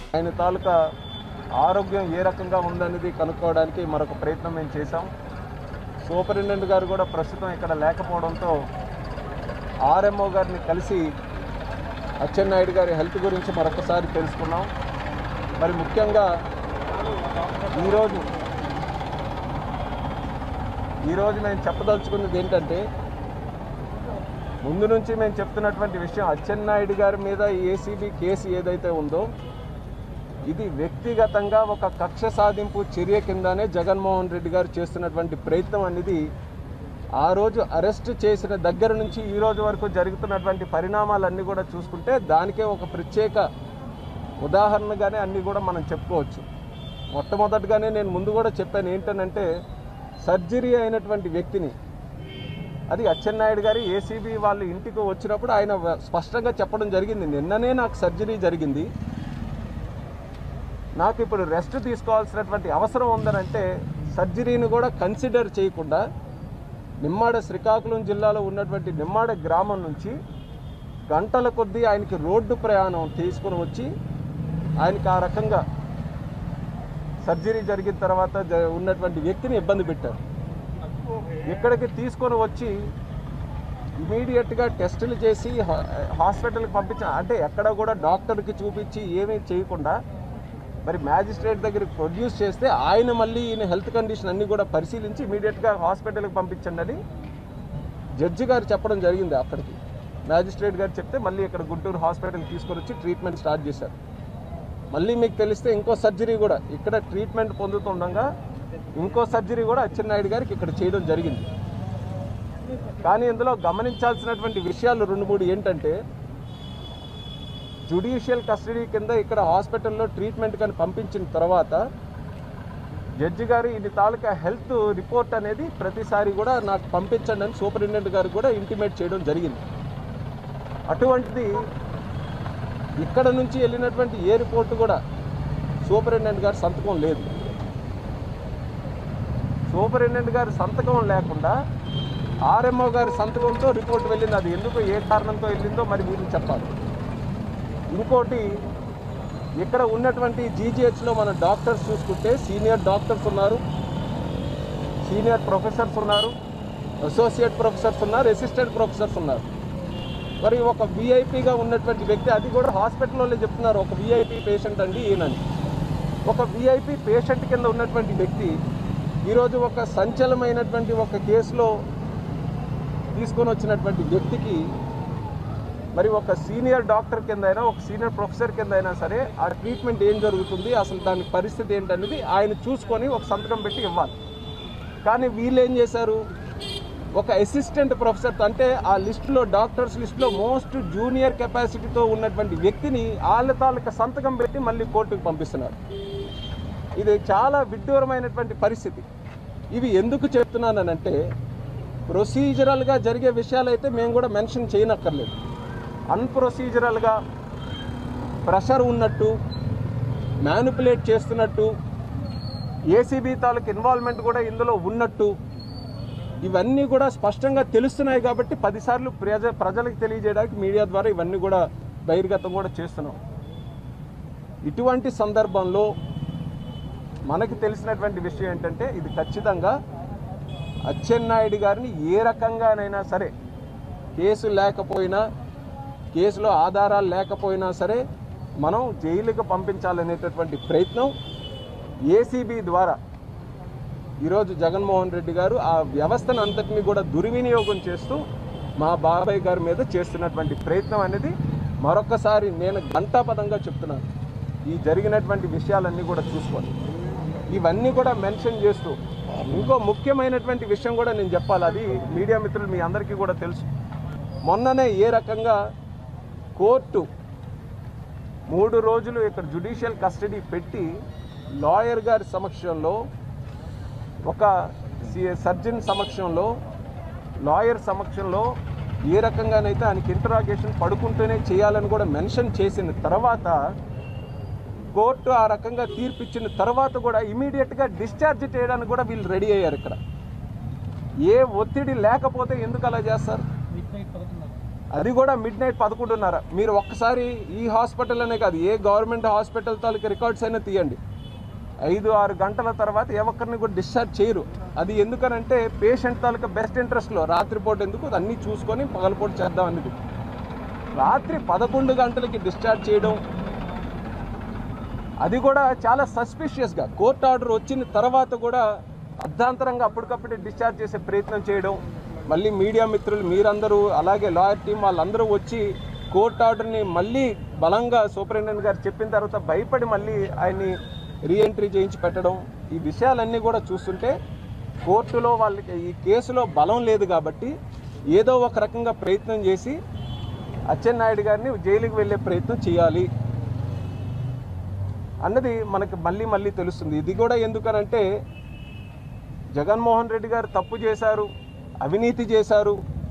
ఆయన తాలూకా ఆరోగ్యం ఏ రకంగా ఉందనేది కనుక్కోవడానికి మరొక ప్రయత్నం మేము చేశాం సూపరింటెండెంట్ గారు కూడా ప్రస్తుతం ఇక్కడ లేకపోవడంతో ఆర్ఎంఓ గారిని కలిసి అచ్చెన్నాయుడు గారి హెల్త్ గురించి మరొకసారి తెలుసుకున్నాం మరి ముఖ్యంగా ఈరోజు ఈరోజు మేము చెప్పదలుచుకున్నది ఏంటంటే ముందు నుంచి మేము చెప్తున్నటువంటి విషయం అచ్చెన్నాయుడు గారి మీద ఏసీబీ కేసు ఏదైతే ఉందో ఇది వ్యక్తిగతంగా ఒక కక్ష సాధింపు చర్య కిందనే జగన్మోహన్ రెడ్డి గారు చేస్తున్నటువంటి ప్రయత్నం అనేది ఆ రోజు అరెస్ట్ చేసిన దగ్గర నుంచి ఈ రోజు వరకు జరుగుతున్నటువంటి పరిణామాలన్నీ కూడా చూసుకుంటే దానికే ఒక ప్రత్యేక ఉదాహరణగానే అన్నీ కూడా మనం చెప్పుకోవచ్చు మొట్టమొదటిగానే నేను ముందు కూడా చెప్పాను ఏంటనంటే సర్జరీ అయినటువంటి వ్యక్తిని అది అచ్చెన్నాయుడు గారి ఏసీబీ వాళ్ళ ఇంటికి వచ్చినప్పుడు ఆయన స్పష్టంగా చెప్పడం జరిగింది నిన్ననే నాకు సర్జరీ జరిగింది నాకు ఇప్పుడు రెస్ట్ తీసుకోవాల్సినటువంటి అవసరం ఉందనంటే సర్జరీని కూడా కన్సిడర్ చేయకుండా నిమ్మాడ శ్రీకాకుళం జిల్లాలో ఉన్నటువంటి నిమ్మాడ గ్రామం నుంచి గంటల కొద్దీ ఆయనకి రోడ్డు ప్రయాణం తీసుకుని వచ్చి ఆయనకి ఆ రకంగా సర్జరీ జరిగిన తర్వాత జ- ఉన్నటువంటి వ్యక్తిని ఇబ్బంది పెట్టారు ఇక్కడికి తీసుకొని వచ్చి ఇమీడియట్గా టెస్టులు చేసి హా- హాస్పిటల్కి పంపించా అంటే ఎక్కడ కూడా డాక్టర్కి చూపించి ఏమీ చేయకుండా మరి మ్యాజిస్ట్రేట్ దగ్గరికి ప్రొడ్యూస్ చేస్తే ఆయన మళ్ళీ ఈయన హెల్త్ కండిషన్ అన్నీ కూడా పరిశీలించి ఇమీడియట్గా హాస్పిటల్కి పంపించండి అని జడ్జి గారు చెప్పడం జరిగింది అక్కడికి మ్యాజిస్ట్రేట్ గారు చెప్తే మళ్ళీ ఇక్కడ గుంటూరు హాస్పిటల్కి తీసుకొని వచ్చి ట్రీట్మెంట్ స్టార్ట్ చేశారు మళ్ళీ మీకు తెలిస్తే ఇంకో సర్జరీ కూడా ఇక్కడ ట్రీట్మెంట్ పొందుతుండగా ఇంకో సర్జరీ కూడా అచ్చెన్నాయుడు గారికి ఇక్కడ చేయడం జరిగింది కానీ ఇందులో గమనించాల్సినటువంటి విషయాలు రెండు మూడు ఏంటంటే జుడిషియల్ కస్టడీ కింద ఇక్కడ హాస్పిటల్లో ట్రీట్మెంట్ కానీ పంపించిన తర్వాత జడ్జి గారు ఇది తాలూకా హెల్త్ రిపోర్ట్ అనేది ప్రతిసారి కూడా నాకు పంపించండి అని సూపరింటెండెంట్ గారు కూడా ఇంటిమేట్ చేయడం జరిగింది అటువంటిది ఇక్కడ నుంచి వెళ్ళినటువంటి ఏ రిపోర్ట్ కూడా సూపరింటెండెంట్ గారి సంతకం లేదు సూపరింటెండెంట్ గారి సంతకం లేకుండా ఆర్ఎంఓ గారి సంతకంతో రిపోర్ట్ వెళ్ళింది అది ఎందుకు ఏ కారణంతో వెళ్ళిందో మరి మీరు చెప్పాలి ఇంకోటి ఇక్కడ ఉన్నటువంటి జీజీహెచ్లో మన డాక్టర్స్ చూసుకుంటే సీనియర్ డాక్టర్స్ ఉన్నారు సీనియర్ ప్రొఫెసర్స్ ఉన్నారు అసోసియేట్ ప్రొఫెసర్స్ ఉన్నారు అసిస్టెంట్ ప్రొఫెసర్స్ ఉన్నారు మరి ఒక విఐపిగా ఉన్నటువంటి వ్యక్తి అది కూడా హాస్పిటల్లో చెప్తున్నారు ఒక విఐపి పేషెంట్ అండి ఈయనని ఒక విఐపి పేషెంట్ కింద ఉన్నటువంటి వ్యక్తి ఈరోజు ఒక సంచలమైనటువంటి ఒక కేసులో తీసుకొని వచ్చినటువంటి వ్యక్తికి మరి ఒక సీనియర్ డాక్టర్ కింద అయినా ఒక సీనియర్ ప్రొఫెసర్ కింద అయినా సరే ఆ ట్రీట్మెంట్ ఏం జరుగుతుంది అసలు దాని పరిస్థితి ఏంటనేది ఆయన చూసుకొని ఒక సంతకం పెట్టి ఇవ్వాలి కానీ వీళ్ళు ఏం చేశారు ఒక అసిస్టెంట్ ప్రొఫెసర్ అంటే ఆ లిస్టులో డాక్టర్స్ లిస్టులో మోస్ట్ జూనియర్ కెపాసిటీతో ఉన్నటువంటి వ్యక్తిని వాళ్ళ తాలూకా సంతకం పెట్టి మళ్ళీ కోర్టుకు పంపిస్తున్నారు ఇది చాలా విడ్డూరమైనటువంటి పరిస్థితి ఇవి ఎందుకు చెప్తున్నానంటే ప్రొసీజరల్గా జరిగే విషయాలైతే మేము కూడా మెన్షన్ చేయనక్కర్లేదు అన్ప్రొసీజరల్గా ప్రెషర్ ఉన్నట్టు మ్యానిపులేట్ చేస్తున్నట్టు ఏసీబీ తాలూకు ఇన్వాల్వ్మెంట్ కూడా ఇందులో ఉన్నట్టు ఇవన్నీ కూడా స్పష్టంగా తెలుస్తున్నాయి కాబట్టి పదిసార్లు ప్రజ ప్రజలకు తెలియజేయడానికి మీడియా ద్వారా ఇవన్నీ కూడా బహిర్గతం కూడా చేస్తున్నాం ఇటువంటి సందర్భంలో మనకి తెలిసినటువంటి విషయం ఏంటంటే ఇది ఖచ్చితంగా అచ్చెన్నాయుడు గారిని ఏ రకంగానైనా సరే కేసు లేకపోయినా కేసులో ఆధారాలు లేకపోయినా సరే మనం జైలుకు పంపించాలనేటటువంటి ప్రయత్నం ఏసీబీ ద్వారా ఈరోజు జగన్మోహన్ రెడ్డి గారు ఆ వ్యవస్థను అంతటిని కూడా దుర్వినియోగం చేస్తూ మా బాబాయ్ గారి మీద చేస్తున్నటువంటి ప్రయత్నం అనేది మరొకసారి నేను ఘంటాపదంగా చెప్తున్నాను ఈ జరిగినటువంటి విషయాలన్నీ కూడా చూసుకోండి ఇవన్నీ కూడా మెన్షన్ చేస్తూ ఇంకో ముఖ్యమైనటువంటి విషయం కూడా నేను చెప్పాలి అది మీడియా మిత్రులు మీ అందరికీ కూడా తెలుసు మొన్ననే ఏ రకంగా కోర్టు మూడు రోజులు ఇక్కడ జుడిషియల్ కస్టడీ పెట్టి లాయర్ గారి సమక్షంలో ఒక సి- సర్జన్ సమక్షంలో లాయర్ సమక్షంలో ఏ రకంగానైతే ఆయనకి ఇంటరాగేషన్ పడుకుంటూనే చేయాలని కూడా మెన్షన్ చేసిన తర్వాత కోర్టు ఆ రకంగా తీర్పు ఇచ్చిన తర్వాత కూడా ఇమీడియట్గా డిశ్చార్జ్ చేయడానికి కూడా వీళ్ళు రెడీ అయ్యారు ఇక్కడ ఏ ఒత్తిడి లేకపోతే ఎందుకు అలా చేస్తారు అది కూడా మిడ్ నైట్ పదకొండున్నర మీరు ఒక్కసారి ఈ హాస్పిటల్ అనే కాదు ఏ గవర్నమెంట్ హాస్పిటల్ తాలూకా రికార్డ్స్ అయినా తీయండి ఐదు ఆరు గంటల తర్వాత ఏ ఒక్కరిని కూడా డిశ్చార్జ్ చేయరు అది ఎందుకనంటే పేషెంట్ తాలూకా బెస్ట్ ఇంట్రెస్ట్లో రాత్రిపూట ఎందుకు అన్నీ చూసుకొని పగలపూట చేద్దాం అనేది రాత్రి పదకొండు గంటలకి డిశ్చార్జ్ చేయడం అది కూడా చాలా సస్పిషియస్గా కోర్ట్ ఆర్డర్ వచ్చిన తర్వాత కూడా అర్ధాంతరంగా అప్పటికప్పుడే డిశ్చార్జ్ చేసే ప్రయత్నం చేయడం మళ్ళీ మీడియా మిత్రులు మీరందరూ అలాగే లాయర్ టీం వాళ్ళందరూ వచ్చి కోర్ట్ ఆర్డర్ని మళ్ళీ బలంగా సూపరింటెండెంట్ గారు చెప్పిన తర్వాత భయపడి మళ్ళీ ఆయన్ని రీఎంట్రీ చేయించి పెట్టడం ఈ విషయాలన్నీ కూడా చూస్తుంటే కోర్టులో వాళ్ళకి ఈ కేసులో బలం లేదు కాబట్టి ఏదో ఒక రకంగా ప్రయత్నం చేసి అచ్చెన్నాయుడు గారిని జైలుకి వెళ్ళే ప్రయత్నం చేయాలి అన్నది మనకి మళ్ళీ మళ్ళీ తెలుస్తుంది ఇది కూడా ఎందుకనంటే జగన్మోహన్ రెడ్డి గారు తప్పు చేశారు అవినీతి చేశారు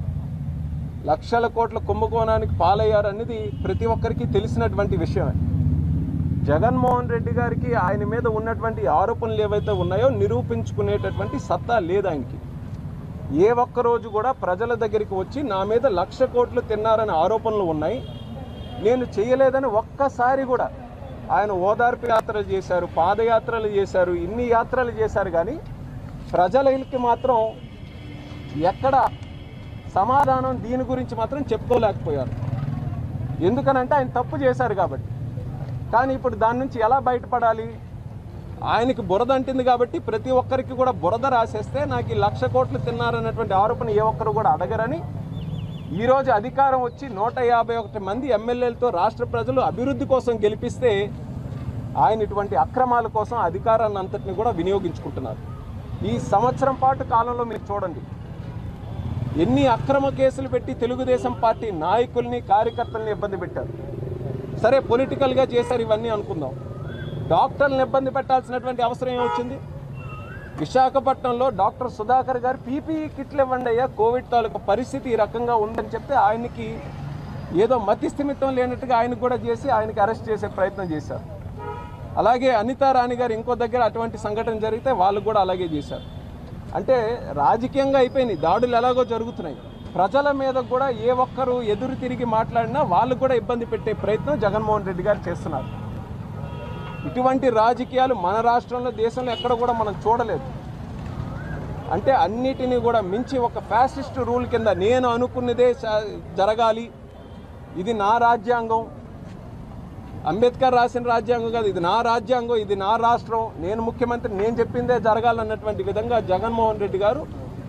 లక్షల కోట్ల కుంభకోణానికి పాలయ్యారు అనేది ప్రతి ఒక్కరికి తెలిసినటువంటి విషయమే జగన్మోహన్ రెడ్డి గారికి ఆయన మీద ఉన్నటువంటి ఆరోపణలు ఏవైతే ఉన్నాయో నిరూపించుకునేటటువంటి సత్తా లేదు ఆయనకి ఏ ఒక్క రోజు కూడా ప్రజల దగ్గరికి వచ్చి నా మీద లక్ష కోట్లు తిన్నారనే ఆరోపణలు ఉన్నాయి నేను చేయలేదని ఒక్కసారి కూడా ఆయన ఓదార్పు యాత్రలు చేశారు పాదయాత్రలు చేశారు ఇన్ని యాత్రలు చేశారు కానీ ప్రజలకి మాత్రం ఎక్కడ సమాధానం దీని గురించి మాత్రం చెప్పుకోలేకపోయారు ఎందుకనంటే ఆయన తప్పు చేశారు కాబట్టి కానీ ఇప్పుడు దాని నుంచి ఎలా బయటపడాలి ఆయనకి బురద అంటింది కాబట్టి ప్రతి ఒక్కరికి కూడా బురద రాసేస్తే నాకు ఈ లక్ష కోట్లు తిన్నారన్నటువంటి ఆరోపణ ఏ ఒక్కరు కూడా అడగరని ఈరోజు అధికారం వచ్చి నూట యాభై ఒకటి మంది ఎమ్మెల్యేలతో రాష్ట్ర ప్రజలు అభివృద్ధి కోసం గెలిపిస్తే ఆయన ఇటువంటి అక్రమాల కోసం అధికారాన్ని అంతటిని కూడా వినియోగించుకుంటున్నారు ఈ సంవత్సరం పాటు కాలంలో మీరు చూడండి ఎన్ని అక్రమ కేసులు పెట్టి తెలుగుదేశం పార్టీ నాయకుల్ని కార్యకర్తల్ని ఇబ్బంది పెట్టారు సరే పొలిటికల్గా చేశారు ఇవన్నీ అనుకుందాం డాక్టర్లను ఇబ్బంది పెట్టాల్సినటువంటి అవసరం ఏమొచ్చింది విశాఖపట్నంలో డాక్టర్ సుధాకర్ గారు పీపీఈ కిట్లు ఇవ్వండి అయ్యా కోవిడ్ తాలూకు పరిస్థితి ఈ రకంగా ఉందని చెప్తే ఆయనకి ఏదో మతి స్థిమితం లేనట్టుగా ఆయనకు కూడా చేసి ఆయనకి అరెస్ట్ చేసే ప్రయత్నం చేశారు అలాగే అనితా రాణి గారు ఇంకో దగ్గర అటువంటి సంఘటన జరిగితే వాళ్ళు కూడా అలాగే చేశారు అంటే రాజకీయంగా అయిపోయినాయి దాడులు ఎలాగో జరుగుతున్నాయి ప్రజల మీద కూడా ఏ ఒక్కరు ఎదురు తిరిగి మాట్లాడినా వాళ్ళు కూడా ఇబ్బంది పెట్టే ప్రయత్నం జగన్మోహన్ రెడ్డి గారు చేస్తున్నారు ఇటువంటి రాజకీయాలు మన రాష్ట్రంలో దేశంలో ఎక్కడ కూడా మనం చూడలేదు అంటే అన్నిటినీ కూడా మించి ఒక ఫ్యాసిస్ట్ రూల్ కింద నేను అనుకున్నదే స- జరగాలి ఇది నా రాజ్యాంగం అంబేద్కర్ రాసిన రాజ్యాంగం కాదు ఇది నా రాజ్యాంగం ఇది నా రాష్ట్రం నేను ముఖ్యమంత్రి నేను చెప్పిందే జరగాలన్నటువంటి విధంగా జగన్మోహన్ రెడ్డి గారు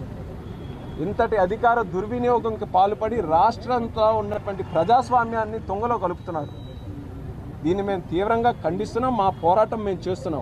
ఇంతటి అధికార దుర్వినియోగంకి పాల్పడి రాష్ట్రంతో ఉన్నటువంటి ప్రజాస్వామ్యాన్ని తుంగలో కలుపుతున్నారు దీన్ని మేము తీవ్రంగా ఖండిస్తున్నాం మా పోరాటం మేము చేస్తున్నాం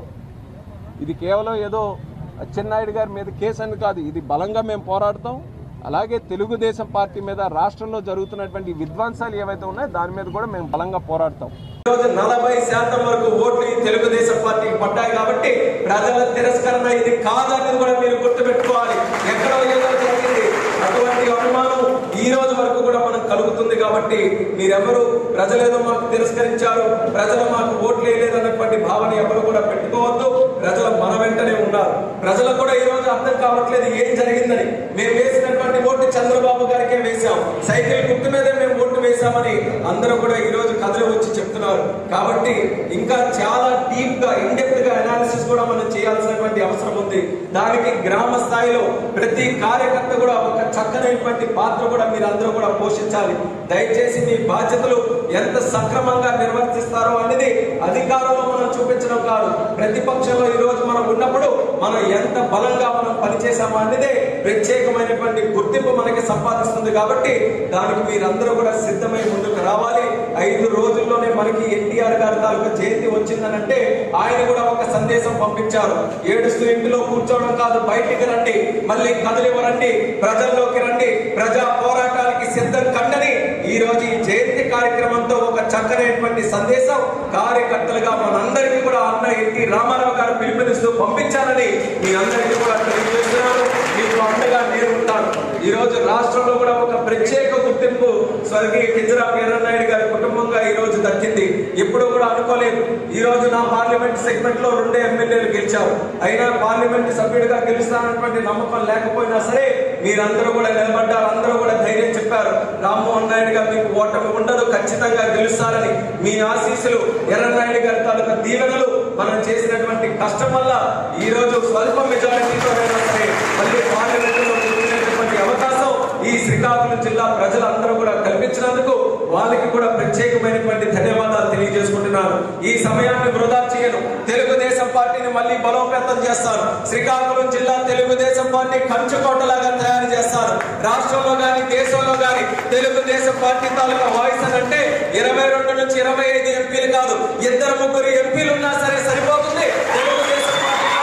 ఇది కేవలం ఏదో అచ్చెన్నాయుడు గారి మీద కేసు అని కాదు ఇది బలంగా మేము పోరాడతాం అలాగే తెలుగుదేశం పార్టీ మీద రాష్ట్రంలో జరుగుతున్నటువంటి విధ్వంసాలు ఏవైతే ఉన్నాయో దాని మీద కూడా మేము బలంగా పోరాడతాం ఈరోజు నలభై శాతం వరకు ఓట్లు ఈ తెలుగుదేశం పార్టీకి పడ్డాయి కాబట్టి ప్రజల తిరస్కరణ ఇది కాదని కూడా మీరు గుర్తుపెట్టుకోవాలి ఎక్కడో ఏదో జరిగింది అటువంటి అనుమానం ఈ రోజు వరకు కూడా మనం కలుగుతుంది కాబట్టి మీరెవరు ప్రజలేదో మాకు తిరస్కరించారు ప్రజలు మాకు ఓట్లు వేయలేదు అన్నటువంటి భావన ఎవరు కూడా పెట్టుకోవద్దు ప్రజలు మన వెంటనే ఉన్నారు ప్రజలకు కూడా ఈ రోజు అర్థం కావట్లేదు ఏం జరిగిందని మేము వేసినటువంటి ఓటు చంద్రబాబు గారికే వేశాం సైకిల్ గుర్తు మీదే మేము ఓటు వేశామని అందరూ కూడా ఈ రోజు కథలు వచ్చి చెప్తున్నారు కాబట్టి ఇంకా చాలా డీప్ గా ఇండెప్త్ గా అనాలిసిస్ కూడా మనం చేయాల్సినటువంటి అవసరం ఉంది దానికి గ్రామ స్థాయిలో ప్రతి కార్యకర్త కూడా ఒక చక్కనైనటువంటి పాత్ర కూడా మీరు అందరూ కూడా పోషించాలి దయచేసి మీ బాధ్యతలు ఎంత సక్రమంగా నిర్వర్తిస్తారో అనేది అధికారంలో మనం చూపించడం కాదు ప్రతిపక్షంలో ఈ రోజు మనం ఉన్నప్పుడు మనం ఎంత బలంగా మనం పనిచేసామో అనేదే ప్రత్యేకమైనటువంటి గుర్తింపు మనకి సంపాదిస్తుంది కాబట్టి దానికి మీరందరూ కూడా సిద్ధమై ముందుకు రావాలి ఐదు రోజుల్లోనే మనకి ఎన్టీఆర్ గారి తాలూకా జయంతి వచ్చిందనంటే ఆయన కూడా ఒక సందేశం పంపించారు ఏడుస్తూ ఇంటిలో కూర్చోవడం కాదు బయటికి రండి మళ్ళీ కదలివ రండి ప్రజల్లోకి రండి ప్రజా పోరాటానికి సిద్ధం కండని ఈ రోజు ఈ జయంతి కార్యక్రమంతో ఒక చక్కనైనటువంటి సందేశం కార్యకర్తలుగా మనందరికీ కూడా అన్న ఎన్టీ రామారావు గారు పిలుపునిస్తూ పంపించాలని మీ అందరికీ కూడా తెలియజేస్తున్నాను మీకు అండగా నేను ఉంటాను ఈ రోజు రాష్ట్రంలో కూడా ఒక ప్రత్యేక గుర్తింపు స్వర్గీయ కింజరా వీరనాయుడు గారి కుటుంబంగా ఈ రోజు దక్కింది ఎప్పుడు కూడా అనుకోలేదు ఈ రోజు నా పార్లమెంట్ సెగ్మెంట్ లో రెండే ఎమ్మెల్యేలు గెలిచారు అయినా పార్లమెంట్ సభ్యుడిగా గెలుస్తానన్నటువంటి నమ్మకం లేకపోయినా సరే మీరందరూ కూడా నిలబడ్డారు అందరూ కూడా ధైర్యం చెప్పారు రామ్మోహన్ నాయుడు గారు మీకు ఓటమి ఉండదు ఖచ్చితంగా గెలుస్తారని మీ ఆశీస్సులు ఎర్రనాయుడు గారి తాలూకా దీవెనలు మనం చేసినటువంటి కష్టం వల్ల ఈ రోజు స్వల్ప మెజారిటీతో సరే మళ్ళీ పార్లమెంటులో కూర్చునేటటువంటి అవకాశం ఈ శ్రీకాకుళం జిల్లా ప్రజలందరూ కూడా కల్పించినందుకు వాళ్ళకి కూడా ప్రత్యేకమైనటువంటి ధన్యవాదాలు తెలియజేసుకుంటున్నాను ఈ సమయాన్ని వృధా చేయను తెలుగుదేశం పార్టీని మళ్ళీ బలోపేతం చేస్తాను శ్రీకాకుళం జిల్లా తెలుగుదేశం పార్టీ కంచుకోటలాగా తయారు చేస్తారు రాష్ట్రంలో గాని దేశంలో గాని తెలుగుదేశం పార్టీ తాలూకా వాయిస్ అని అంటే ఇరవై రెండు నుంచి ఇరవై ఐదు ఎంపీలు కాదు ఇద్దరు ముగ్గురు ఎంపీలు ఉన్నా సరే సరిపోతుంది తెలుగుదేశం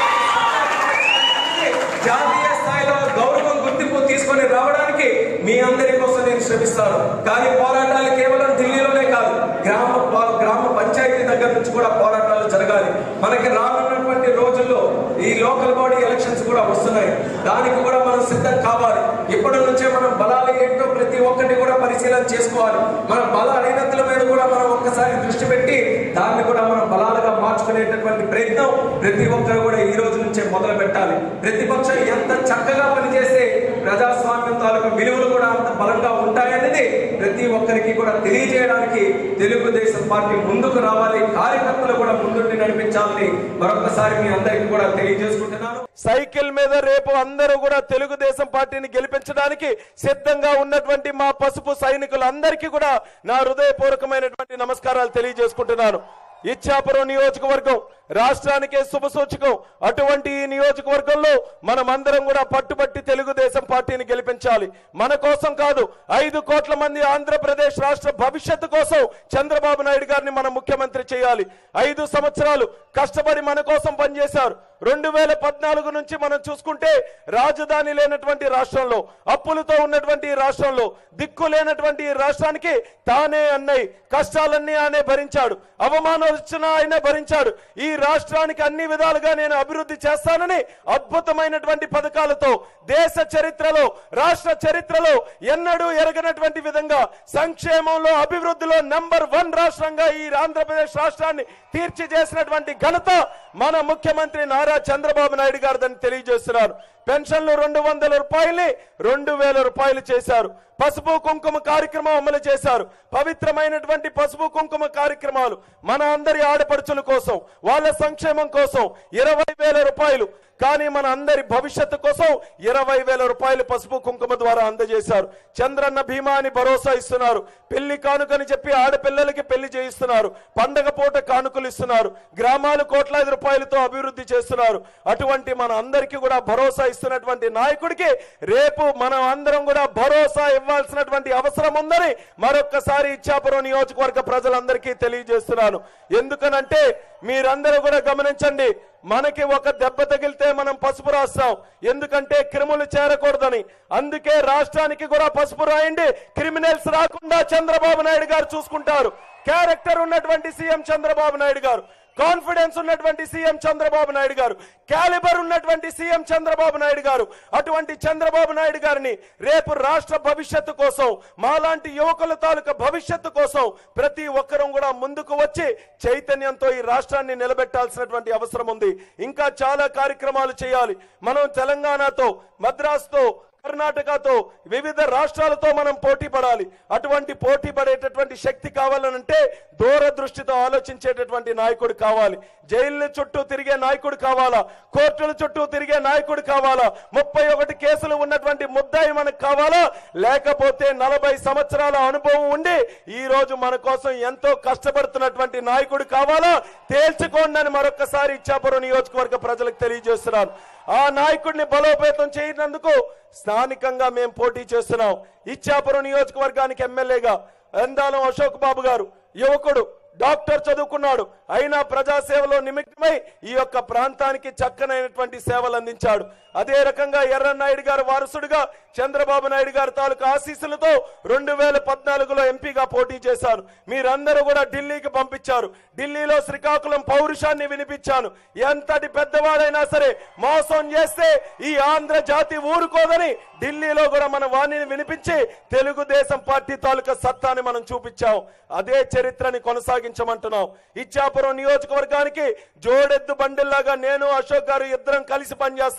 పార్టీ జాతీయ స్థాయిలో గౌరవం గుర్తింపు తీసుకొని రావడానికి మీ అందరి కోసం నేను శ్రమిస్తాను కానీ పోరాటాలు కేవలం ఢిల్లీలోనే కాదు గ్రామ ప- గ్రామ పంచాయతీ దగ్గర నుంచి కూడా పోరాటాలు జరగాలి మనకి రానున్నటువంటి రోజుల్లో ఈ లోకల్ బాడీ ఎలక్షన్స్ కూడా వస్తున్నాయి దానికి కూడా మనం సిద్ధం కావాలి ఇప్పటి నుంచే మనం బలాలు ఏంటో ప్రతి ఒక్కటి కూడా పరిశీలన చేసుకోవాలి మన బల అడినతుల మీద కూడా మనం ఒక్కసారి దృష్టి పెట్టి దాన్ని కూడా మనం బలాలుగా మార్చుకునేటటువంటి ప్రయత్నం ప్రతి ఒక్కరు కూడా ఈ రోజు నుంచే మొదలు పెట్టాలి ప్రతిపక్షం ఎంత చక్కగా పనిచేస్తే ప్రజాస్వామ్యం తాలూకా విలువలు కూడా అంత బలంగా ఉంటాయనేది ప్రతి ఒక్కరికి కూడా తెలియజేయడానికి తెలుగుదేశం పార్టీ ముందుకు రావాలి కార్యకర్తలు కూడా ముందుండి నడిపించాలని మరొకసారి మీ అందరికీ కూడా తెలియజేసుకుంటున్నాను సైకిల్ మీద రేపు అందరూ కూడా తెలుగుదేశం పార్టీని గెలిపించడానికి సిద్ధంగా ఉన్నటువంటి మా పసుపు సైనికులందరికీ కూడా నా హృదయపూర్వకమైనటువంటి నమస్కారాలు తెలియజేసుకుంటున్నాను ఇచ్చాపురం నియోజకవర్గం రాష్ట్రానికే శుభ సూచకం అటువంటి ఈ నియోజకవర్గంలో మనమందరం కూడా పట్టుబట్టి తెలుగుదేశం పార్టీని గెలిపించాలి మన కోసం కాదు ఐదు కోట్ల మంది ఆంధ్రప్రదేశ్ రాష్ట్ర భవిష్యత్తు కోసం చంద్రబాబు నాయుడు గారిని మనం ముఖ్యమంత్రి చేయాలి ఐదు సంవత్సరాలు కష్టపడి మన కోసం పనిచేశారు రెండు వేల పద్నాలుగు నుంచి మనం చూసుకుంటే రాజధాని లేనటువంటి రాష్ట్రంలో అప్పులతో ఉన్నటువంటి ఈ రాష్ట్రంలో దిక్కు లేనటువంటి ఈ రాష్ట్రానికి తానే అన్నయ్య కష్టాలన్నీ ఆయనే భరించాడు అవమానాలు వచ్చినా ఆయనే భరించాడు ఈ రాష్ట్రానికి అన్ని విధాలుగా నేను అభివృద్ధి చేస్తానని అద్భుతమైనటువంటి పథకాలతో దేశ చరిత్రలో రాష్ట్ర చరిత్రలో ఎన్నడూ ఎరగనటువంటి విధంగా సంక్షేమంలో అభివృద్ధిలో నంబర్ వన్ రాష్ట్రంగా ఈ ఆంధ్రప్రదేశ్ రాష్ట్రాన్ని తీర్చిచేసినటువంటి ఘనత మన ముఖ్యమంత్రి నారా చంద్రబాబు నాయుడు గారిదని తెలియజేస్తున్నారు పెన్షన్లు రెండు వందల రూపాయల్ని రెండు వేల రూపాయలు చేశారు పసుపు కుంకుమ కార్యక్రమం అమలు చేశారు పవిత్రమైనటువంటి పసుపు కుంకుమ కార్యక్రమాలు మన అందరి ఆడపడుచుల కోసం వాళ్ళ సంక్షేమం కోసం ఇరవై వేల రూపాయలు కానీ మన అందరి భవిష్యత్తు కోసం ఇరవై వేల రూపాయలు పసుపు కుంకుమ ద్వారా అందజేశారు చంద్రన్న భీమా అని భరోసా ఇస్తున్నారు పెళ్లి కానుకని చెప్పి ఆడపిల్లలకి పెళ్లి చేయిస్తున్నారు పండగ పూట కానుకలు ఇస్తున్నారు గ్రామాలు కోట్లాది రూపాయలతో అభివృద్ధి చేస్తున్నారు అటువంటి మన అందరికీ కూడా భరోసా ఇస్తున్నటువంటి నాయకుడికి రేపు మనం అందరం కూడా భరోసా ఇవ్వాల్సినటువంటి అవసరం ఉందని మరొక్కసారి ఇచ్చాపురం నియోజకవర్గ ప్రజలందరికీ తెలియజేస్తున్నాను ఎందుకనంటే మీరందరూ కూడా గమనించండి మనకి ఒక దెబ్బ తగిలితే మనం పసుపు రాస్తాం ఎందుకంటే క్రిములు చేరకూడదని అందుకే రాష్ట్రానికి కూడా పసుపు రాయండి క్రిమినల్స్ రాకుండా చంద్రబాబు నాయుడు గారు చూసుకుంటారు క్యారెక్టర్ ఉన్నటువంటి సీఎం చంద్రబాబు నాయుడు గారు కాన్ఫిడెన్స్ ఉన్నటువంటి సీఎం చంద్రబాబు నాయుడు గారు క్యాలిబర్ ఉన్నటువంటి సీఎం చంద్రబాబు నాయుడు గారు అటువంటి చంద్రబాబు నాయుడు గారిని రేపు రాష్ట్ర భవిష్యత్తు కోసం మాలాంటి యువకుల తాలూకా భవిష్యత్తు కోసం ప్రతి ఒక్కరూ కూడా ముందుకు వచ్చి చైతన్యంతో ఈ రాష్ట్రాన్ని నిలబెట్టాల్సినటువంటి అవసరం ఉంది ఇంకా చాలా కార్యక్రమాలు చేయాలి మనం తెలంగాణతో మద్రాసుతో కర్ణాటకతో వివిధ రాష్ట్రాలతో మనం పోటీ పడాలి అటువంటి పోటీ పడేటటువంటి శక్తి కావాలనంటే దూరదృష్టితో ఆలోచించేటటువంటి నాయకుడు కావాలి జైళ్ళ చుట్టూ తిరిగే నాయకుడు కావాలా కోర్టుల చుట్టూ తిరిగే నాయకుడు కావాలా ముప్పై ఒకటి కేసులు ఉన్నటువంటి ముద్దాయి మనకు కావాలా లేకపోతే నలభై సంవత్సరాల అనుభవం ఉండి ఈ రోజు మన కోసం ఎంతో కష్టపడుతున్నటువంటి నాయకుడు కావాలా తేల్చుకోండి అని మరొకసారి ఇచ్చాపురం నియోజకవర్గ ప్రజలకు తెలియజేస్తున్నాను ఆ నాయకుడిని బలోపేతం చేయనందుకు స్థానికంగా మేము పోటీ చేస్తున్నాం ఇచ్చాపురం నియోజకవర్గానికి ఎమ్మెల్యేగా ఎందాలం అశోక్ బాబు గారు యువకుడు డాక్టర్ చదువుకున్నాడు అయినా ప్రజాసేవలో నిమిత్తమై ఈ యొక్క ప్రాంతానికి చక్కనైనటువంటి సేవలు అందించాడు అదే రకంగా ఎర్రన్నాయుడు గారు వారసుడిగా చంద్రబాబు నాయుడు గారి తాలూకు ఆశీస్సులతో రెండు వేల పద్నాలుగులో ఎంపీగా పోటీ చేశాను మీరందరూ కూడా ఢిల్లీకి పంపించారు ఢిల్లీలో శ్రీకాకుళం పౌరుషాన్ని వినిపించాను ఎంతటి పెద్దవాడైనా సరే మోసం చేస్తే ఈ ఆంధ్ర జాతి ఊరుకోదని ఢిల్లీలో కూడా మన వాణిని వినిపించి తెలుగుదేశం పార్టీ తాలూకా సత్తాని మనం చూపించాం అదే చరిత్రని కొనసాగించమంటున్నాం ఇచ్చాపురం నియోజకవర్గానికి జోడెద్దు బండిల్లాగా నేను అశోక్ గారు ఇద్దరం కలిసి పనిచేస్తాం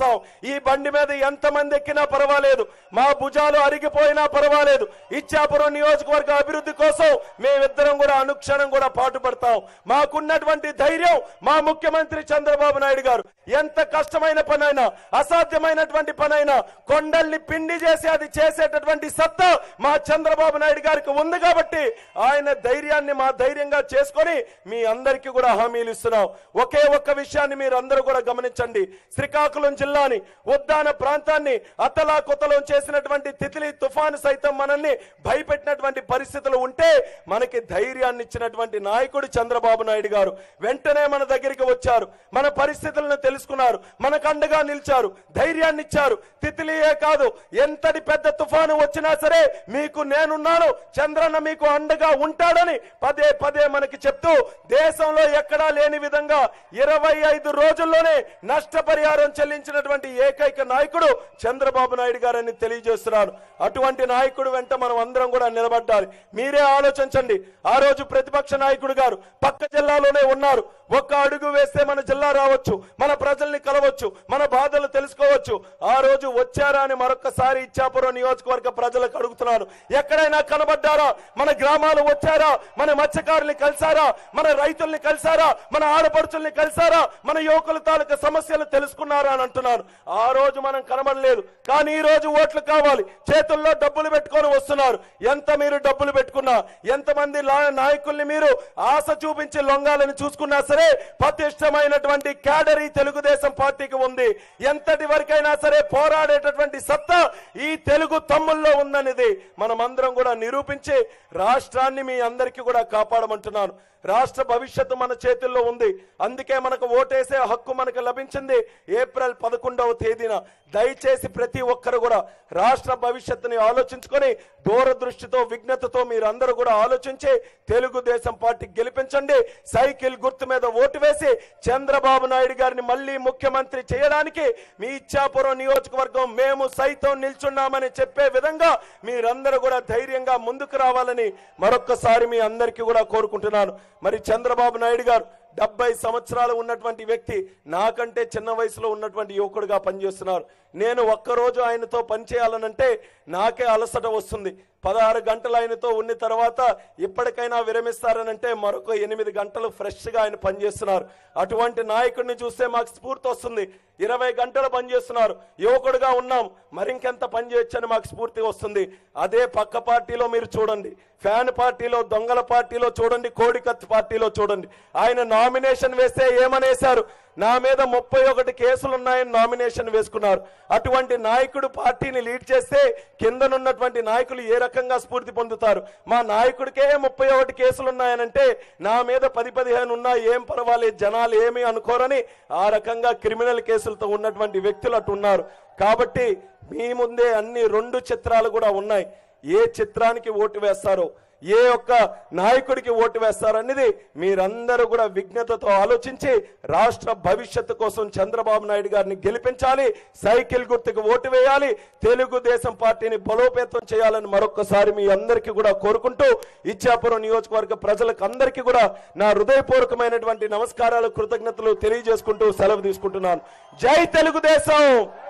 ఈ బండి మీద ఎంతమంది ఎక్కినా పర్వాలేదు మా భుజాలు అరిగిపోయినా పర్వాలేదు ఇచ్చాపురం నియోజకవర్గ అభివృద్ధి కోసం మేమిద్దరం కూడా అనుక్షణం కూడా పాటుపడతాం మాకున్నటువంటి ధైర్యం మా ముఖ్యమంత్రి చంద్రబాబు నాయుడు గారు ఎంత కష్టమైన పనైనా అసాధ్యమైనటువంటి పనైనా కొండల్ని పిండి చేసి అది చేసేటటువంటి సత్తా మా చంద్రబాబు నాయుడు గారికి ఉంది కాబట్టి ఆయన ధైర్యాన్ని మా ధైర్యంగా చేసుకొని మీ అందరికీ కూడా హామీలు ఇస్తున్నాం ఒకే ఒక్క విషయాన్ని మీరు అందరూ కూడా గమనించండి శ్రీకాకుళం జిల్లాని ఉద్దాన ప్రాంతాన్ని అతలాకుతలం చేసినటువంటి తితిలి తుఫాను సైతం మనల్ని భయపెట్టినటువంటి పరిస్థితులు ఉంటే మనకి ధైర్యాన్ని ఇచ్చినటువంటి నాయకుడు చంద్రబాబు నాయుడు గారు వెంటనే మన దగ్గరికి వచ్చారు మన పరిస్థితులను తెలుసుకున్నారు మనకు అండగా నిలిచారు ధైర్యాన్ని ఇచ్చారు తితిలియే కాదు ఎంతటి పెద్ద తుఫాను వచ్చినా సరే మీకు నేనున్నాను చంద్రన్న మీకు అండగా ఉంటాడని పదే పదే మనకి చెప్తూ దేశంలో ఎక్కడా లేని విధంగా ఇరవై ఐదు రోజుల్లోనే నష్టపరిహారం చెల్లించినటువంటి ఏకైక నాయకుడు చంద్రబాబు నాయుడు గారని తెలియజేస్తున్నాను అటువంటి నాయకుడు వెంట మనం అందరం కూడా నిలబడ్డాలి మీరే ఆలోచించండి ఆ రోజు ప్రతిపక్ష నాయకుడు గారు పక్క జిల్లాలోనే ఉన్నారు ఒక్క అడుగు వేస్తే మన జిల్లా రావచ్చు మన ప్రజల్ని కలవచ్చు మన బాధలు తెలుసుకోవచ్చు ఆ రోజు వచ్చారా అని మరొకసారి ఇచ్చాపురం నియోజకవర్గ ప్రజలకు అడుగుతున్నాను ఎక్కడైనా కనబడ్డారా మన గ్రామాలు వచ్చారా మన మత్స్యకారుల్ని కలిసారా మన రైతుల్ని కలిసారా మన ఆడపడుచుల్ని కలిసారా మన యువకుల తాలూకా సమస్యలు తెలుసుకున్నారా అని అంటున్నాను ఆ రోజు మనం కనబడలేదు కానీ ఈ రోజు ఓట్లు కావాలి చేతుల్లో డబ్బులు పెట్టుకొని వస్తున్నారు ఎంత మీరు డబ్బులు పెట్టుకున్నా ఎంతమంది లా- నాయకుల్ని మీరు ఆశ చూపించి లొంగాలని చూసుకున్నా సరే పతిష్టమైనటువంటి క్యాడర్ ఈ తెలుగుదేశం పార్టీకి ఉంది ఎంతటి వరకైనా సరే పోరాడేటటువంటి సత్తా ఈ తెలుగు తమ్ముల్లో ఉందనేది మనమందరం కూడా నిరూపించి రాష్ట్రాన్ని మీ అందరికీ కూడా కాపాడమంటున్నాను రాష్ట్ర భవిష్యత్తు మన చేతుల్లో ఉంది అందుకే మనకు ఓటేసే హక్కు మనకు లభించింది ఏప్రిల్ పదకొండవ తేదీన దయచేసి ప్రతి ఒక్కరు కూడా రాష్ట్ర భవిష్యత్తుని ఆలోచించుకొని దూరదృష్టితో విఘ్నతతో మీరందరూ కూడా ఆలోచించి తెలుగుదేశం పార్టీ గెలిపించండి సైకిల్ గుర్తు మీద ఓటు వేసి చంద్రబాబు నాయుడు గారిని మళ్ళీ ముఖ్యమంత్రి చేయడానికి మీ ఇచ్చాపురం నియోజకవర్గం మేము సైతం నిల్చున్నామని చెప్పే విధంగా మీరందరూ కూడా ధైర్యంగా ముందుకు రావాలని మరొక్కసారి మీ అందరికీ కూడా కోరుకుంటున్నాను మరి చంద్రబాబు నాయుడు గారు డెబ్బై సంవత్సరాలు ఉన్నటువంటి వ్యక్తి నాకంటే చిన్న వయసులో ఉన్నటువంటి యువకుడుగా పనిచేస్తున్నారు నేను ఒక్కరోజు ఆయనతో పనిచేయాలనంటే నాకే అలసట వస్తుంది పదహారు గంటలు ఆయనతో ఉన్న తర్వాత ఇప్పటికైనా విరమిస్తారనంటే మరొక ఎనిమిది గంటలు ఫ్రెష్గా ఆయన పనిచేస్తున్నారు అటువంటి నాయకుడిని చూస్తే మాకు స్ఫూర్తి వస్తుంది ఇరవై గంటలు పనిచేస్తున్నారు యువకుడుగా ఉన్నాం మరింకెంత పని చేయొచ్చని మాకు స్ఫూర్తి వస్తుంది అదే పక్క పార్టీలో మీరు చూడండి ఫ్యాన్ పార్టీలో దొంగల పార్టీలో చూడండి కోడికత్ పార్టీలో చూడండి ఆయన నామినేషన్ వేస్తే ఏమనేశారు నా మీద ముప్పై ఒకటి కేసులు ఉన్నాయని నామినేషన్ వేసుకున్నారు అటువంటి నాయకుడు పార్టీని లీడ్ చేస్తే కిందనున్నటువంటి నాయకులు ఏ రకంగా స్ఫూర్తి పొందుతారు మా నాయకుడికే ముప్పై ఒకటి కేసులు ఉన్నాయనంటే నా మీద పది పదిహేను ఉన్నా ఏం పర్వాలేదు జనాలు ఏమీ అనుకోరని ఆ రకంగా క్రిమినల్ కేసులతో ఉన్నటువంటి వ్యక్తులు అటు ఉన్నారు కాబట్టి మీ ముందే అన్ని రెండు చిత్రాలు కూడా ఉన్నాయి ఏ చిత్రానికి ఓటు వేస్తారో ఏ ఒక్క నాయకుడికి ఓటు వేస్తారనేది మీరందరూ కూడా విజ్ఞతతో ఆలోచించి రాష్ట్ర భవిష్యత్తు కోసం చంద్రబాబు నాయుడు గారిని గెలిపించాలి సైకిల్ గుర్తుకు ఓటు వేయాలి తెలుగుదేశం పార్టీని బలోపేతం చేయాలని మరొకసారి మీ అందరికీ కూడా కోరుకుంటూ ఇచ్చాపురం నియోజకవర్గ ప్రజలకు అందరికీ కూడా నా హృదయపూర్వకమైనటువంటి నమస్కారాలు కృతజ్ఞతలు తెలియజేసుకుంటూ సెలవు తీసుకుంటున్నాను జై తెలుగుదేశం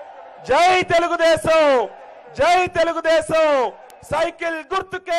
జై తెలుగుదేశం జై తెలుగుదేశం సైకిల్ గుర్తుకే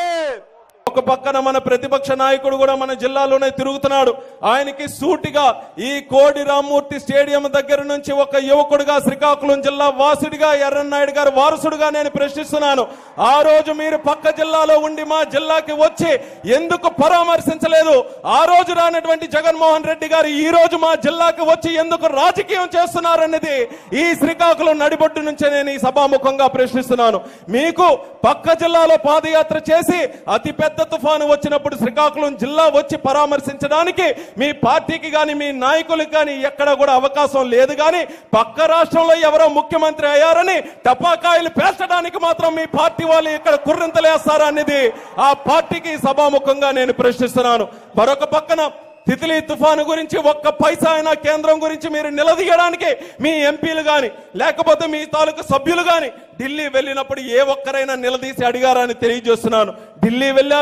ఒక పక్కన మన ప్రతిపక్ష నాయకుడు కూడా మన జిల్లాలోనే తిరుగుతున్నాడు ఆయనకి సూటిగా ఈ కోడి రామ్మూర్తి స్టేడియం దగ్గర నుంచి ఒక యువకుడిగా శ్రీకాకుళం జిల్లా వాసుడిగా ఎర్రన్నాయుడు గారు వారసుడిగా నేను ప్రశ్నిస్తున్నాను ఆ రోజు మీరు పక్క జిల్లాలో ఉండి మా జిల్లాకి వచ్చి ఎందుకు పరామర్శించలేదు ఆ రోజు రానటువంటి జగన్మోహన్ రెడ్డి గారు ఈ రోజు మా జిల్లాకి వచ్చి ఎందుకు రాజకీయం చేస్తున్నారన్నది ఈ శ్రీకాకుళం నడిబొడ్డు నుంచే నేను ఈ సభాముఖంగా ప్రశ్నిస్తున్నాను మీకు పక్క జిల్లాలో పాదయాత్ర చేసి అతి పెద్ద తుఫాను వచ్చినప్పుడు శ్రీకాకుళం జిల్లా వచ్చి పరామర్శించడానికి మీ పార్టీకి గాని మీ నాయకులకు గాని ఎక్కడ కూడా అవకాశం లేదు గాని పక్క రాష్ట్రంలో ఎవరో ముఖ్యమంత్రి అయ్యారని టపాకాయలు పేర్చడానికి మాత్రం మీ పార్టీ వాళ్ళు ఇక్కడ కుర్రింతలేస్తారా అనేది ఆ పార్టీకి సభాముఖంగా నేను ప్రశ్నిస్తున్నాను మరొక పక్కన తితిలి తుఫాను గురించి ఒక్క పైసా అయినా కేంద్రం గురించి మీరు నిలదీయడానికి మీ ఎంపీలు గాని లేకపోతే మీ తాలూకు సభ్యులు గాని ఢిల్లీ వెళ్ళినప్పుడు ఏ ఒక్కరైనా నిలదీసి అడిగారని తెలియజేస్తున్నాను ఢిల్లీ వెళ్ళారు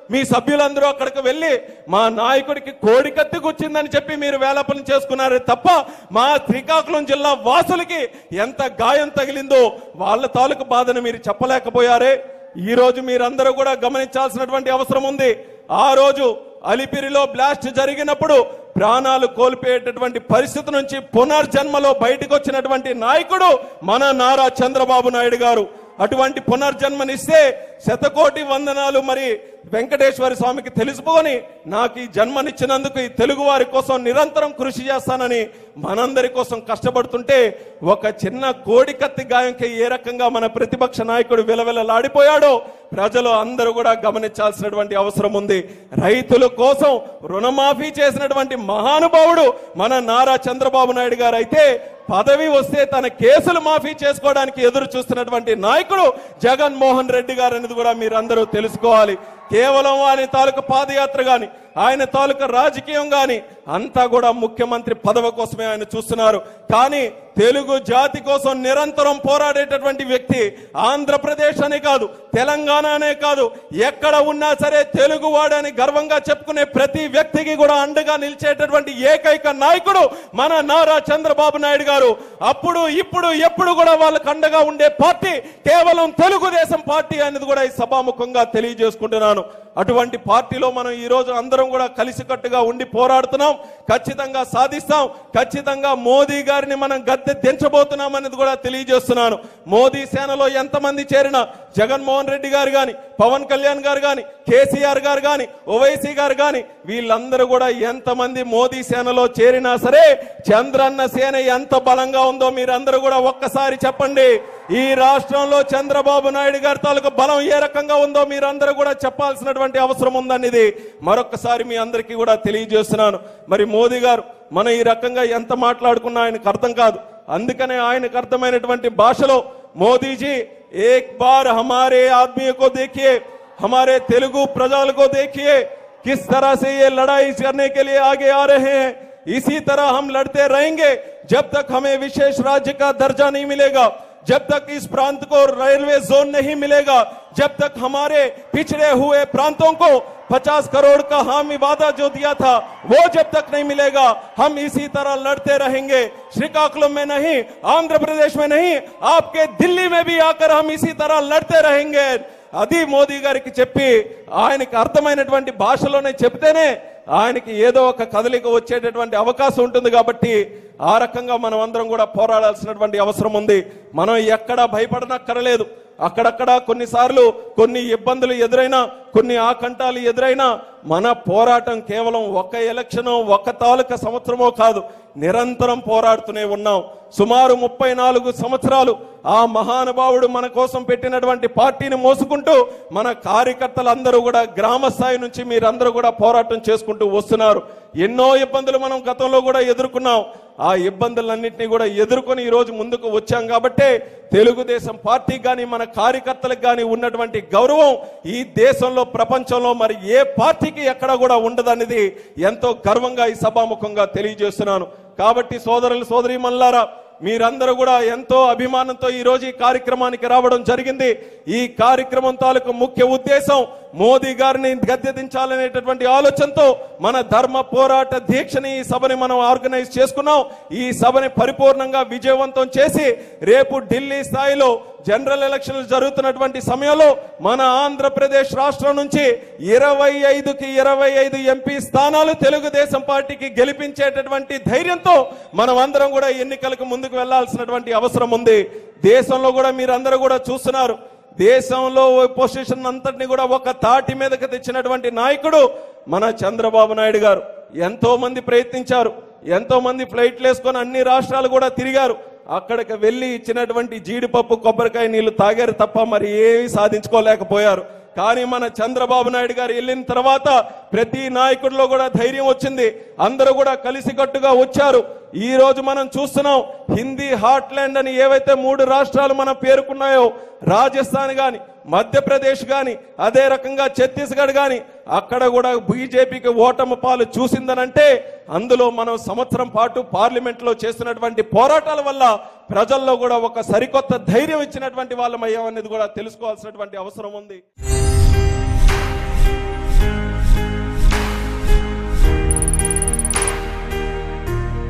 మీ సభ్యులందరూ అక్కడికి వెళ్ళి మా నాయకుడికి కోడి కత్తి గుచ్చిందని చెప్పి మీరు వేలపనం చేసుకున్నారే తప్ప మా శ్రీకాకుళం జిల్లా వాసులకి ఎంత గాయం తగిలిందో వాళ్ళ తాలూకు బాధను మీరు చెప్పలేకపోయారే ఈ రోజు మీరందరూ కూడా గమనించాల్సినటువంటి అవసరం ఉంది ఆ రోజు అలిపిరిలో బ్లాస్ట్ జరిగినప్పుడు ప్రాణాలు కోల్పోయేటటువంటి పరిస్థితి నుంచి పునర్జన్మలో బయటకు వచ్చినటువంటి నాయకుడు మన నారా చంద్రబాబు నాయుడు గారు అటువంటి పునర్జన్మనిస్తే శతకోటి వందనాలు మరి వెంకటేశ్వర స్వామికి తెలుసుకొని నాకు ఈ జన్మనిచ్చినందుకు ఈ తెలుగు వారి కోసం నిరంతరం కృషి చేస్తానని మనందరి కోసం కష్టపడుతుంటే ఒక చిన్న కోడి కత్తి గాయంకి ఏ రకంగా మన ప్రతిపక్ష నాయకుడు విలవిలలాడిపోయాడో ప్రజలు అందరూ కూడా గమనించాల్సినటువంటి అవసరం ఉంది రైతుల కోసం రుణమాఫీ చేసినటువంటి మహానుభావుడు మన నారా చంద్రబాబు నాయుడు గారు అయితే పదవి వస్తే తన కేసులు మాఫీ చేసుకోవడానికి ఎదురు చూస్తున్నటువంటి నాయకుడు జగన్మోహన్ రెడ్డి గారు అనేది కూడా మీరందరూ తెలుసుకోవాలి కేవలం ఆయన తాలూకు పాదయాత్ర గాని ఆయన తాలూకు రాజకీయం గాని అంతా కూడా ముఖ్యమంత్రి పదవి కోసమే ఆయన చూస్తున్నారు కానీ తెలుగు జాతి కోసం నిరంతరం పోరాడేటటువంటి వ్యక్తి ఆంధ్రప్రదేశ్ అనే కాదు తెలంగాణ అనే కాదు ఎక్కడ ఉన్నా సరే తెలుగు వాడని గర్వంగా చెప్పుకునే ప్రతి వ్యక్తికి కూడా అండగా నిలిచేటటువంటి ఏకైక నాయకుడు మన నారా చంద్రబాబు నాయుడు గారు అప్పుడు ఇప్పుడు ఎప్పుడు కూడా వాళ్ళకు అండగా ఉండే పార్టీ కేవలం తెలుగుదేశం పార్టీ అనేది కూడా ఈ సభాముఖంగా తెలియజేసుకుంటున్నాను అటువంటి పార్టీలో మనం ఈ రోజు అందరం కూడా కలిసికట్టుగా ఉండి పోరాడుతున్నాం ఖచ్చితంగా సాధిస్తాం ఖచ్చితంగా మోదీ గారిని మనం గద్దె దించబోతున్నాం అనేది కూడా తెలియజేస్తున్నాను మోదీ సేనలో ఎంతమంది చేరినా జగన్మోహన్ రెడ్డి గారు గాని పవన్ కళ్యాణ్ గారు గాని కేసీఆర్ గారు గాని ఓవైసీ గారు గాని వీళ్ళందరూ కూడా ఎంతమంది మోదీ సేనలో చేరినా సరే చంద్రన్న సేన ఎంత బలంగా ఉందో మీరందరూ కూడా ఒక్కసారి చెప్పండి ఈ రాష్ట్రంలో చంద్రబాబు నాయుడు గారి తాలూకు బలం ఏ రకంగా ఉందో మీరందరూ కూడా చెప్పాల్సినటువంటి అవసరం ఉందనేది మరొకసారి మీ అందరికీ కూడా తెలియజేస్తున్నాను మరి మోదీ గారు మనం ఈ రకంగా ఎంత మాట్లాడుకున్నా ఆయనకు అర్థం కాదు అందుకనే ఆయనకు అర్థమైనటువంటి భాషలో మోదీజీ ఏక్ బార్ హమారే ఆద్మీ కో దేఖిए हमारे तेलुगु प्रजल को देखिए किस तरह से ये लड़ाई करने के लिए आगे आ रहे हैं इसी तरह हम लड़ते रहेंगे जब तक हमें विशेष राज्य का दर्जा नहीं मिलेगा जब तक इस प्रांत को रेलवे जोन नहीं मिलेगा जब तक हमारे पिछड़े हुए प्रांतों को 50 करोड़ का हामी वादा जो दिया था वो जब तक नहीं मिलेगा हम इसी तरह लड़ते रहेंगे श्रीकाकुलम में नहीं आंध्र प्रदेश में नहीं आपके दिल्ली में भी आकर हम इसी तरह लड़ते रहेंगे అది మోదీ గారికి చెప్పి ఆయనకి అర్థమైనటువంటి భాషలోనే చెప్తేనే ఆయనకి ఏదో ఒక కదలిక వచ్చేటటువంటి అవకాశం ఉంటుంది కాబట్టి ఆ రకంగా మనం అందరం కూడా పోరాడాల్సినటువంటి అవసరం ఉంది మనం ఎక్కడా భయపడనక్కరలేదు అక్కడక్కడ కొన్నిసార్లు కొన్ని ఇబ్బందులు ఎదురైనా కొన్ని ఆకంఠాలు ఎదురైనా మన పోరాటం కేవలం ఒక ఎలక్షన్ ఒక తాలూకా సంవత్సరమో కాదు నిరంతరం పోరాడుతూనే ఉన్నాం సుమారు ముప్పై నాలుగు సంవత్సరాలు ఆ మహానుభావుడు మన కోసం పెట్టినటువంటి పార్టీని మోసుకుంటూ మన కార్యకర్తలందరూ కూడా గ్రామ స్థాయి నుంచి మీరందరూ కూడా పోరాటం చేసుకుంటూ వస్తున్నారు ఎన్నో ఇబ్బందులు మనం గతంలో కూడా ఎదుర్కొన్నాం ఆ ఇబ్బందులన్నింటినీ కూడా ఎదుర్కొని ఈ రోజు ముందుకు వచ్చాం కాబట్టే తెలుగుదేశం పార్టీకి కానీ మన కార్యకర్తలకు కానీ ఉన్నటువంటి గౌరవం ఈ దేశంలో ప్రపంచంలో మరి ఏ పార్టీకి ఎక్కడ కూడా ఉండదనేది ఎంతో గర్వంగా ఈ సభాముఖంగా తెలియజేస్తున్నాను కాబట్టి సోదరులు సోదరి మల్లారా మీరందరూ కూడా ఎంతో అభిమానంతో ఈ రోజు ఈ కార్యక్రమానికి రావడం జరిగింది ఈ కార్యక్రమం తాలూకు ముఖ్య ఉద్దేశం మోదీ గారిని గద్దె దించాలనేటటువంటి ఆలోచనతో మన ధర్మ పోరాట దీక్షని ఈ సభని మనం ఆర్గనైజ్ చేసుకున్నాం ఈ సభని పరిపూర్ణంగా విజయవంతం చేసి రేపు ఢిల్లీ స్థాయిలో జనరల్ ఎలక్షన్లు జరుగుతున్నటువంటి సమయంలో మన ఆంధ్రప్రదేశ్ రాష్ట్రం నుంచి ఇరవై ఐదుకి ఇరవై ఐదు ఎంపీ స్థానాలు తెలుగుదేశం పార్టీకి గెలిపించేటటువంటి ధైర్యంతో మనం అందరం కూడా ఎన్నికలకు ముందుకు వెళ్లాల్సినటువంటి అవసరం ఉంది దేశంలో కూడా మీరందరూ కూడా చూస్తున్నారు దేశంలో పొజిషన్ అంతటిని కూడా ఒక తాటి మీదకి తెచ్చినటువంటి నాయకుడు మన చంద్రబాబు నాయుడు గారు ఎంతో మంది ప్రయత్నించారు ఎంతో మంది ఫ్లైట్లు వేసుకొని అన్ని రాష్ట్రాలు కూడా తిరిగారు అక్కడికి వెళ్ళి ఇచ్చినటువంటి జీడిపప్పు కొబ్బరికాయ నీళ్లు తాగారు తప్ప మరి ఏమీ సాధించుకోలేకపోయారు కానీ మన చంద్రబాబు నాయుడు గారు వెళ్ళిన తర్వాత ప్రతి నాయకుడిలో కూడా ధైర్యం వచ్చింది అందరూ కూడా కలిసికట్టుగా వచ్చారు ఈ రోజు మనం చూస్తున్నాం హిందీ హార్ట్ ల్యాండ్ అని ఏవైతే మూడు రాష్ట్రాలు మనం పేర్కొన్నాయో రాజస్థాన్ గాని మధ్యప్రదేశ్ గాని అదే రకంగా ఛత్తీస్గఢ్ గాని అక్కడ కూడా బీజేపీకి ఓటమి పాలు చూసిందనంటే అందులో మనం సంవత్సరం పాటు పార్లమెంట్ లో చేస్తున్నటువంటి పోరాటాల వల్ల ప్రజల్లో కూడా ఒక సరికొత్త ధైర్యం ఇచ్చినటువంటి వాళ్ళమయ్యామనేది కూడా తెలుసుకోవాల్సినటువంటి అవసరం ఉంది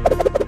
చేస్తాం